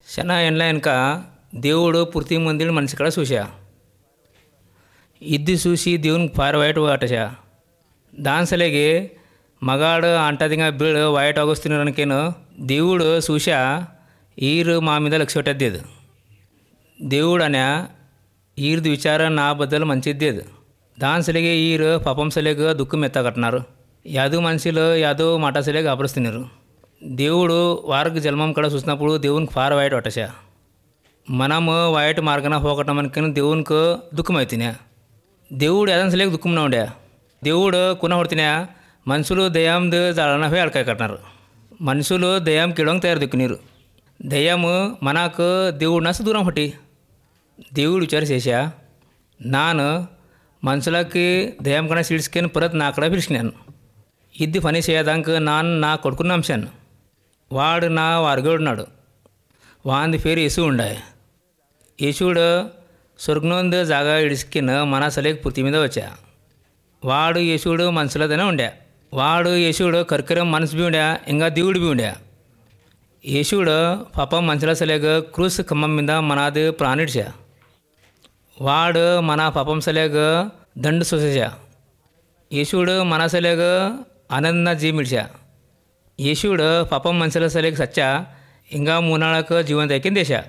ಶನ ಎನ್ಲ ಎನ್ಕ దేవుడు పూర్తి మందిని మనిషి కడ చూసా ఇది చూసి దేవునికి ಪಾರ ವೈಟ್ ಆಟಶ దాని సలేగి మగాడు అంటదిగా బీడు వైట్ ఆగొస్తున్నారనికేను దేవుడు చూసా ఈరు మా మీద లక్ష్య పెట్టద్దేదు దేవుడు అనే ఈర్ది విచార నా బద్దలు మంచిద్దేదు దాని సలిగే ఈరు పాపం సలేగు దుఃఖం ఎత్తగట్టినారు యాదు మనుషులు యాదో మాట సలేగు అపరుస్తున్నారు దేవుడు వారికి జన్మం కడ చూసినప్పుడు దేవునికి పార వైట్ అటశా మనము వైట్ మార్గన పోగొట్టం మనకి దేవునికి దుఃఖం అవుతున్నాయా దేవుడు ఎదన్సలేక దుఃఖంలో ఉండే దేవుడు కున ಹೊಡ್ತಿನ మనుషులు దయ్యంದು జాడన పోయి అడకాయ కట్టినారు మనుషులు దయ్యం కిడొంగ్ తయారు దిక్కునీరు దయ్యము మనకు దేవుడు నసు దూరం హొట్టి దేవుడు విచార చేశా నాను మనుషులకి దయ్యం కన్నా సిడ్స్కొని పరత్ నా అక్కడ పిలిచినాను ఇది పని చేయదానికి నాన్న నా కొడుకున్న అంశాను వాడు నా వారుగోడున్నాడు వాంది పేరు యేసు ఉండాయి యేసుడు స్వర్గనొందు జాగా ఇడిసికిన మన సలేకి పూర్తి మీద వచ్చా వాడు యేసుడు మనసులోదనే ఉండే వాడు యేసుడు కర్కరం మనసు బి ఉండే ఇంకా దేవుడు బి ఉండే యేసుడు పాపం మనసులో సలేక క్రూస్ ఖమ్మం మీద మనది ప్రాణిడ్చా వాడు మన పాపం సలేక దండు సొసేసా యేసుడు మన సలేక ఆనంద జీమిడ్చా యేసుడు పాపం మనసులో సలేక సచ్చా ఇంకా మూనాళ్ళకు జీవన దక్కిందేశా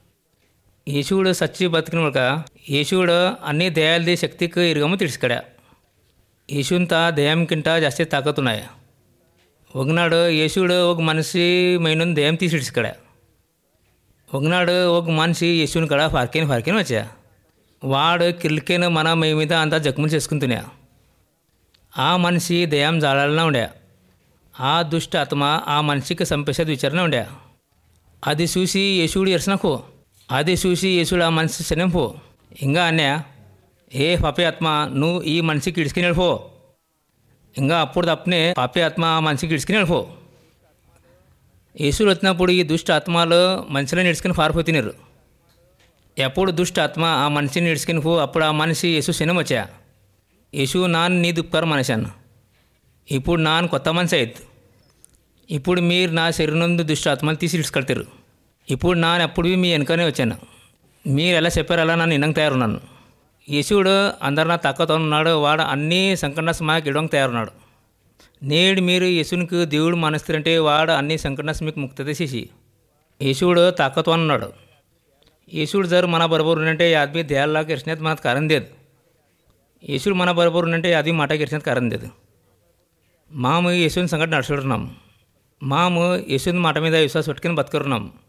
యేసుడు సచ్చి బతికిన ఒక యేసుడు అన్ని దయాలది శక్తికి ఇరుగము ತಿಳಿಸ್ಕಡ యేసుంత దయంకింట ಜಾಸ್ತಿ తాకతున్నాయి ఒకనాడు యేసుడు ఒక మనిషి మైనుంది దయం తీసి ఇడ్చుకడ ఒకనాడు ఒక మనిషి యేసుని కడ ఫార్కేని ఫార్కేని వచ్చా వాడు కిల్కేను మన మై మీద అంతా జఖ్ములు చేసుకుంటున్నా ఆ మనిషి దయం జాడాలనే ఉండే ఆ దుష్ట ఆత్మ ఆ మనిషికి చంపేసేది విచారణ ఉండే అది చూసి యేసుడు ఎరసనకు అది చూసి యేసుడు ఆ మనిషి శనంపో ఇంకా అన్నయ్య ఏ పాపే ఆత్మ నువ్వు ఈ మనిషికి ఇడుచుకుని వెళ్ళిపో ఇంకా అప్పుడు తప్పనే పాపే ఆత్మ ఆ మనిషికి ఇడుచుకుని వెళ్ళిపో యేసుడు వచ్చినప్పుడు ఈ దుష్ట ఆత్మలు మనుషులను ఇడుచుకుని పారిపోతున్నారు ఎప్పుడు దుష్ట ఆత్మ ఆ మనిషిని ఇడుచుకుని పో అప్పుడు ఆ మనిషి యేసు శనం వచ్చా యేసు నాన్న నీ దుఃఖారు మనిషాను ఇప్పుడు నాన్న కొత్త మనిషి అయ్యద్దు ఇప్పుడు మీరు నా శరీరం నుండి దుష్ట ఆత్మలు తీసి ఇడుచుకెళ్తారు ఇప్పుడు నాన్న ఎప్పుడు మీ వెనుకనే వచ్చాను మీరు ఎలా చెప్పారు అలా నన్ను ఇన్నంగా తయారున్నాను యేసుడు అందరు నా తక్కువతో ఉన్నాడు వాడు అన్ని సంకట సమాకి ఇవ్వడానికి తయారున్నాడు నేడు మీరు యేసునికి దేవుడు మనస్తారంటే వాడు అన్ని సంకట మీకు ముక్త చేసి యేసుడు తాకతో ఉన్నాడు యేసుడు జరు మన బరబరు ఉన్నంటే ఆద్మీ దేహాల్లాగా ఇరిచినది మనకు కారం లేదు యేసుడు మన బరబరు ఉన్నంటే అది మాట ఇరిచినది కారం లేదు మాము యేసుని సంకట నడుచుకుంటున్నాం మాము యేసుని మాట మీద విశ్వాసం పెట్టుకుని బతుకున్నాం